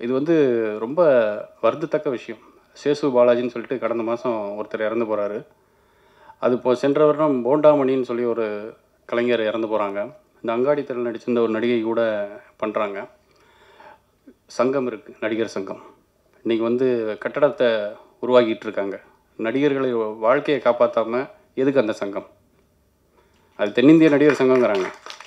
இது வந்து ரொம்ப வருந்தத்தக்க விஷயம் சேசு பாலாஜின்னு சொல்லிட்டு கடந்த மாதம் ஒருத்தர் இறந்து போகிறாரு அது இப்போ சென்ற வருடம் போண்டாமணின்னு சொல்லி ஒரு கலைஞர் இறந்து போகிறாங்க இந்த அங்காடி தெருவில் நடிச்சிருந்த ஒரு நடிகை கூட பண்ணுறாங்க சங்கம் இருக்குது நடிகர் சங்கம் இன்றைக்கி வந்து கட்டடத்தை உருவாக்கிட்டு இருக்காங்க நடிகர்களை வாழ்க்கையை காப்பாற்றாமல் எதுக்கு அந்த சங்கம் அது தென்னிந்திய நடிகர் சங்கங்கிறாங்க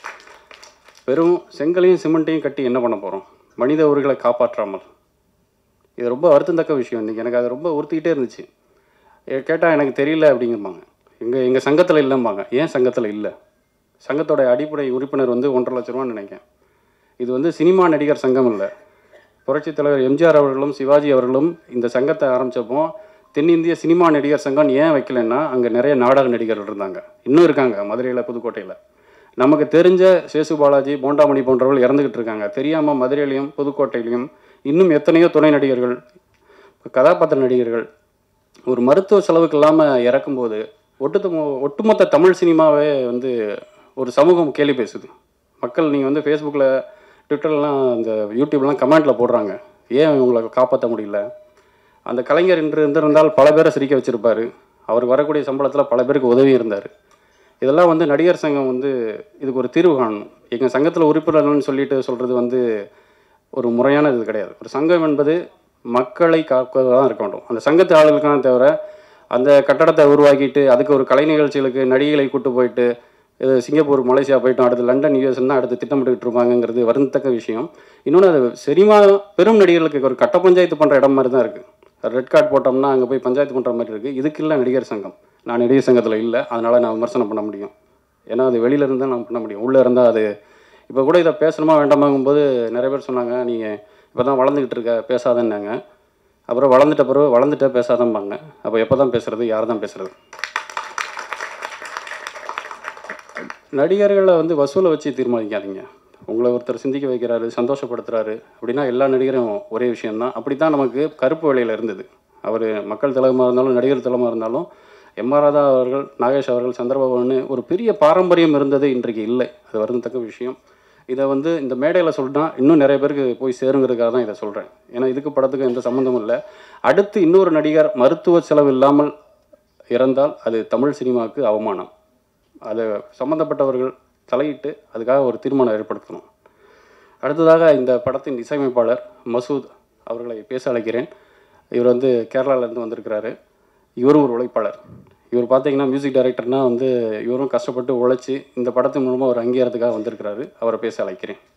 வெறும் செங்கலையும் சிமெண்ட்டையும் கட்டி என்ன பண்ண போகிறோம் மனித உரிகளை காப்பாற்றாமல் இது ரொம்ப வருத்தத்தக்க விஷயம் இன்றைக்கி எனக்கு அது ரொம்ப உறுத்திக்கிட்டே இருந்துச்சு கேட்டால் எனக்கு தெரியல அப்படிங்கம்பாங்க எங்கள் எங்கள் சங்கத்தில் இல்லைம்பாங்க ஏன் சங்கத்தில் இல்லை சங்கத்தோட அடிப்படை உறுப்பினர் வந்து ஒன்றரை லட்ச ரூபான்னு நினைக்கிறேன் இது வந்து சினிமா நடிகர் சங்கம் இல்லை புரட்சித் தலைவர் எம்ஜிஆர் அவர்களும் சிவாஜி அவர்களும் இந்த சங்கத்தை ஆரம்பித்தப்போ தென்னிந்திய சினிமா நடிகர் சங்கம் ஏன் வைக்கலைன்னா அங்கே நிறைய நாடக நடிகர்கள் இருந்தாங்க இன்னும் இருக்காங்க மதுரையில் புதுக்கோட்டையில் நமக்கு தெரிஞ்ச சேசு பாலாஜி போண்டாமணி போன்றவர்கள் இறந்துக்கிட்டு இருக்காங்க தெரியாமல் மதுரையிலையும் புதுக்கோட்டையிலையும் இன்னும் எத்தனையோ துணை நடிகர்கள் கதாபாத்திர நடிகர்கள் ஒரு மருத்துவ செலவுக்கு இல்லாமல் இறக்கும்போது ஒட்டுத்த ஒட்டுமொத்த தமிழ் சினிமாவே வந்து ஒரு சமூகம் கேலி பேசுது மக்கள் நீங்கள் வந்து ஃபேஸ்புக்கில் ட்விட்டர்லாம் அந்த யூடியூப்லாம் கமெண்ட்டில் போடுறாங்க ஏன் இவங்களை காப்பாற்ற முடியல அந்த கலைஞர் இன்று இருந்திருந்தால் பல பேரை சிரிக்க வச்சுருப்பாரு அவருக்கு வரக்கூடிய சம்பளத்தில் பல பேருக்கு உதவி இருந்தார் இதெல்லாம் வந்து நடிகர் சங்கம் வந்து இதுக்கு ஒரு தீர்வு காணணும் எங்கள் சங்கத்தில் உறுப்பினர்கள்னு சொல்லிட்டு சொல்கிறது வந்து ஒரு முறையான இது கிடையாது ஒரு சங்கம் என்பது மக்களை காப்பதாக தான் இருக்க வேண்டும் அந்த சங்கத்து ஆளுகளுக்கான தவிர அந்த கட்டடத்தை உருவாக்கிட்டு அதுக்கு ஒரு கலை நிகழ்ச்சிகளுக்கு நடிகைகளை கூட்டு போயிட்டு இது சிங்கப்பூர் மலேசியா போயிட்டோம் அடுத்து லண்டன் யூஎஸ் தான் அடுத்து திட்டமிட்டுக்கிட்டு இருப்பாங்கங்கிறது வருந்தத்தக்க விஷயம் இன்னொன்று அது சினிமா பெரும் நடிகர்களுக்கு ஒரு கட்ட பஞ்சாயத்து பண்ணுற இடம் மாதிரி தான் இருக்குது ரெட் கார்டு போட்டோம்னா அங்கே போய் பஞ்சாயத்து பண்ணுற மாதிரி இருக்குது இதுக்கு இல்லை நடிகர் சங்கம் நான் நடிகர் சங்கத்தில் இல்லை அதனால் நான் விமர்சனம் பண்ண முடியும் ஏன்னா அது வெளியில இருந்தால் நான் பண்ண முடியும் உள்ளே இருந்தால் அது இப்போ கூட இதை பேசணுமா வேண்டாமாங்கும்போது நிறைய பேர் சொன்னாங்க நீங்கள் இப்போ தான் வளர்ந்துக்கிட்டு இருக்க பேசாதன்னாங்க அப்புறம் வளர்ந்துட்ட பிறகு வளர்ந்துட்டே பேசாதம்பாங்க அப்போ எப்போ தான் பேசுறது யார் தான் பேசுறது நடிகர்களை வந்து வசூலை வச்சு தீர்மானிக்காதீங்க உங்களை ஒருத்தர் சிந்திக்க வைக்கிறாரு சந்தோஷப்படுத்துறாரு அப்படின்னா எல்லா நடிகரும் ஒரே விஷயம்தான் அப்படி தான் நமக்கு கருப்பு வேலையில் இருந்தது அவர் மக்கள் தலைவமாக இருந்தாலும் நடிகர் தலைவமாக இருந்தாலும் எம் ஆர் ராதா அவர்கள் நாகேஷ் அவர்கள் சந்திரபாபுன்னு ஒரு பெரிய பாரம்பரியம் இருந்தது இன்றைக்கு இல்லை அது வருந்தத்தக்க விஷயம் இதை வந்து இந்த மேடையில் சொல்லிட்டா இன்னும் நிறைய பேருக்கு போய் சேருங்கிறதுக்காக தான் இதை சொல்கிறேன் ஏன்னா இதுக்கு படத்துக்கு எந்த சம்மந்தமும் இல்லை அடுத்து இன்னொரு நடிகர் மருத்துவ செலவு இல்லாமல் இறந்தால் அது தமிழ் சினிமாவுக்கு அவமானம் அதை சம்மந்தப்பட்டவர்கள் தலையிட்டு அதுக்காக ஒரு தீர்மானம் ஏற்படுத்தணும் அடுத்ததாக இந்த படத்தின் இசையமைப்பாளர் மசூத் அவர்களை பேச அழைக்கிறேன் இவர் வந்து கேரளாவிலேருந்து வந்திருக்கிறாரு இவரும் ஒரு உழைப்பாளர் இவர் பார்த்தீங்கன்னா மியூசிக் டைரக்டர்னால் வந்து இவரும் கஷ்டப்பட்டு உழைச்சி இந்த படத்தின் மூலமாக ஒரு அங்கீகாரத்துக்காக வந்திருக்கிறாரு அவரை பேச அழைக்கிறேன்